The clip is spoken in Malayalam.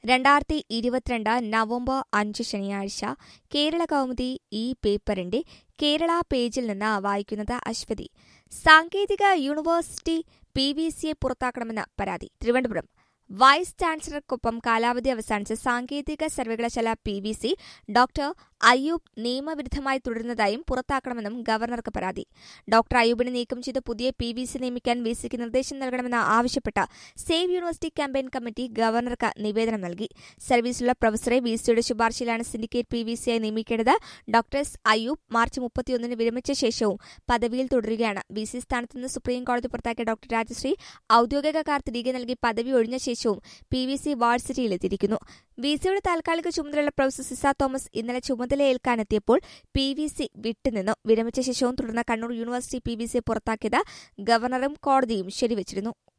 രണ്ടായിരത്തി ഇരുപത്തിരണ്ട് നവംബർ അഞ്ച് ശനിയാഴ്ച കേരള കൗമുദി ഈ പേപ്പറിന്റെ കേരള പേജിൽ നിന്ന് വായിക്കുന്നത് അശ്വതി സാങ്കേതിക യൂണിവേഴ്സിറ്റി പി വി സിയെ പുറത്താക്കണമെന്ന് പരാതി തിരുവനന്തപുരം വൈസ് ചാൻസലർക്കൊപ്പം കാലാവധി അവസാനിച്ച സാങ്കേതിക സർവകലാശാല P V C doctor Ayub നിയമവിരുദ്ധമായി തുടരുന്നതായും പുറത്താക്കണമെന്നും ഗവർണർക്ക് പരാതി ഡോക്ടർ അയ്യൂബിനെ നീക്കം ചെയ്ത് പുതിയ പി വി സി നിയമിക്കാൻ വി സിക്ക് നിർദ്ദേശം നൽകണമെന്ന് ആവശ്യപ്പെട്ട സേവ് യൂണിവേഴ്സിറ്റി ക്യാമ്പയിൻ കമ്മിറ്റി ഗവർണർക്ക് നിവേദനം നൽകി സർവീസിലുള്ള പ്രൊഫസറെ വി സിയുടെ ശുപാർശയിലാണ് സിൻഡിക്കേറ്റ് പി വി സിയായി നിയമിക്കേണ്ടത് ഡോക്ടർ അയ്യൂബ് മാർച്ച് മുപ്പത്തിയൊന്നിന് വിരമിച്ച ശേഷവും പദവിയിൽ തുടരുകയാണ് വി സി സ്ഥാനത്ത് നിന്ന് സുപ്രീം കോടതി പുറത്താക്കിയ ഡോക്ടർ രാജശ്രീ ഔദ്യോഗിക കാർ തിരികെ നൽകി പദവി ഒഴിഞ്ഞ ശേഷവും പി വി സി വാഴ്സിറ്റിയിലെത്തിയിരിക്കുന്നു വി സിയുടെ താൽക്കാലിക ചുമതലയുള്ള പ്രൊഫസർ സിസ തോമസ് ഇന്നലെ ചുമതലയേൽക്കാനെത്തിയപ്പോൾ പി വി സി വിട്ടുനിന്നു വിരമിച്ച ശേഷവും തുടർന്ന് കണ്ണൂർ യൂണിവേഴ്സിറ്റി പി വി സിയെ പുറത്താക്കിയത് ഗവർണറും കോടതിയും ശരിവച്ചിരുന്നു